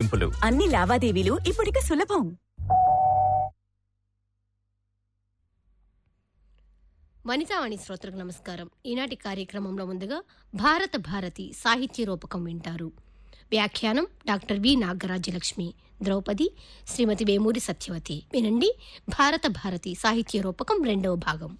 చెల్లింపులు అన్ని లావాదేవీలు ఇప్పుడిక సులభం వనితావాణి శ్రోతలకు నమస్కారం ఈనాటి కార్యక్రమంలో ముందుగా భారత భారతి సాహిత్య రూపకం వింటారు వ్యాఖ్యానం డాక్టర్ వి నాగరాజ్యలక్ష్మి ద్రౌపది శ్రీమతి వేమూరి సత్యవతి వినండి భారత భారతి సాహిత్య రూపకం రెండవ భాగం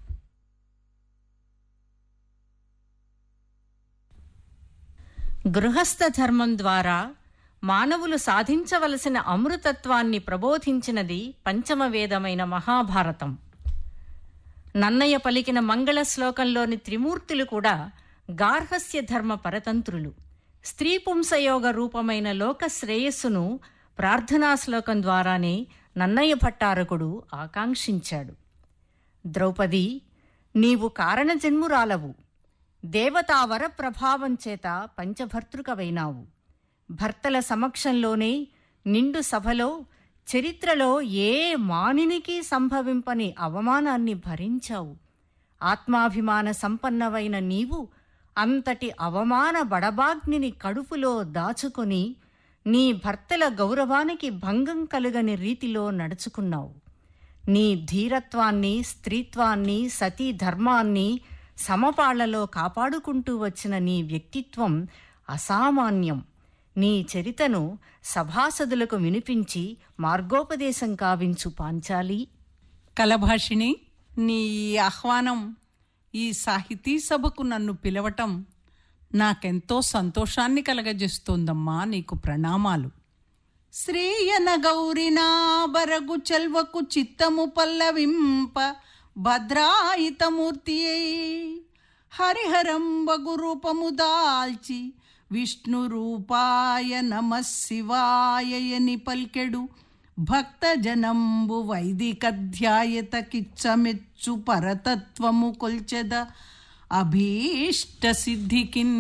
గృహస్థ ధర్మం ద్వారా మానవులు సాధించవలసిన అమృతత్వాన్ని ప్రబోధించినది పంచమ వేదమైన మహాభారతం నన్నయ్య పలికిన మంగళ శ్లోకంలోని త్రిమూర్తులు కూడా గార్హస్య ధర్మ పరతంత్రులు స్త్రీ పుంసయోగ రూపమైన లోక శ్రేయస్సును ప్రార్థనా శ్లోకం ద్వారానే నన్నయ్య భట్టారకుడు ఆకాంక్షించాడు ద్రౌపది నీవు కారణజన్మురాలవు దేవతావర ప్రభావం చేత పంచభర్తృకవైనావు భర్తల సమక్షంలోనే నిండు సభలో చరిత్రలో ఏ మానినికి సంభవింపని అవమానాన్ని భరించావు ఆత్మాభిమాన సంపన్నవైన నీవు అంతటి అవమాన బడబాగ్నిని కడుపులో దాచుకొని నీ భర్తల గౌరవానికి భంగం కలుగని రీతిలో నడుచుకున్నావు నీ ధీరత్వాన్ని స్త్రీత్వాన్ని సతీ ధర్మాన్ని సమపాళ్లలో కాపాడుకుంటూ వచ్చిన నీ వ్యక్తిత్వం అసామాన్యం నీ చరితను సభాసదులకు వినిపించి మార్గోపదేశం కావించు పాంచాలి కలభాషిణి నీ ఈ ఆహ్వానం ఈ సాహితీ సభకు నన్ను పిలవటం నాకెంతో సంతోషాన్ని కలగజేస్తోందమ్మా నీకు ప్రణామాలు శ్రీయన గౌరినా బరగు చెల్వకు చిత్తము పల్లవింప భద్రాయితమూర్తి హరిహరంబగు రూపము దాల్చి విష్ణు రూపాయ నమ శివాయని పల్కెడు భక్త జనంబు వైదికధ్యాయత కిచ్చమెచ్చు పరతత్వము కొల్చెద అభీష్ట సిద్ధికిన్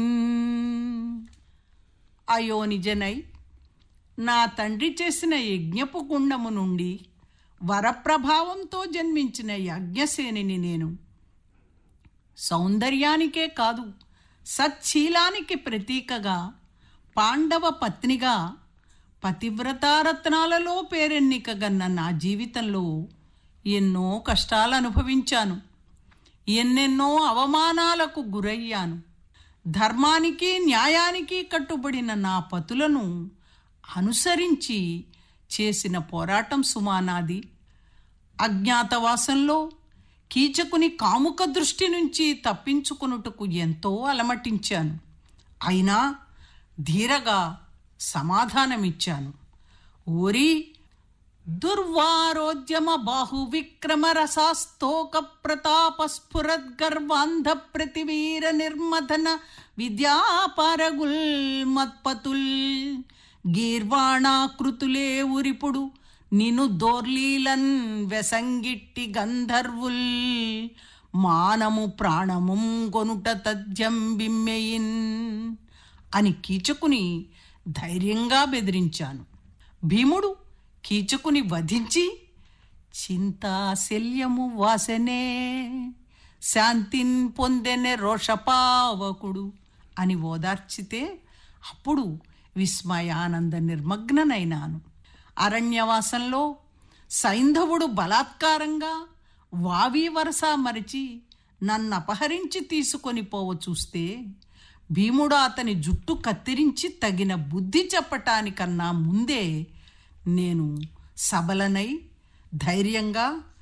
అయోనిజనై నా తండ్రి చేసిన యజ్ఞపు కుండము నుండి వరప్రభావంతో జన్మించిన యజ్ఞసేనిని నేను సౌందర్యానికే కాదు సచ్చీలానికి ప్రతీకగా పాండవ పత్నిగా పతివ్రతారత్నాలలో పేరెన్నికగన్న నా జీవితంలో ఎన్నో కష్టాలు అనుభవించాను ఎన్నెన్నో అవమానాలకు గురయ్యాను ధర్మానికి న్యాయానికి కట్టుబడిన నా పతులను అనుసరించి చేసిన పోరాటం సుమానాది అజ్ఞాతవాసంలో కీచకుని కాముక దృష్టి నుంచి తప్పించుకొనుటకు ఎంతో అలమటించాను అయినా ధీరగా సమాధానమిచ్చాను ఓరి దుర్వారోద్యమ బాహు విక్రమ రసాస్తోక ప్రతాప స్ఫురద్గర్వాంధ ప్రతివీర నిర్మథన విద్యాపారగుల్ మత్పతుల్ గీర్వాణాకృతులే ఉరిపుడు నిను దోర్లీలన్ వెసంగిట్టి గంధర్వుల్ మానము ప్రాణముం కొనుట తథ్యం బిమ్మెయిన్ అని కీచకుని ధైర్యంగా బెదిరించాను భీముడు కీచకుని వధించి చింతాశల్యము వాసనే శాంతిన్ పొందెనె రోషపావకుడు అని ఓదార్చితే అప్పుడు విస్మయానంద నిర్మగ్ననైనాను అరణ్యవాసంలో సైంధవుడు బలాత్కారంగా వావి వరస మరిచి నన్ను అపహరించి తీసుకొని పోవ చూస్తే భీముడు అతని జుట్టు కత్తిరించి తగిన బుద్ధి చెప్పటానికన్నా ముందే నేను సబలనై ధైర్యంగా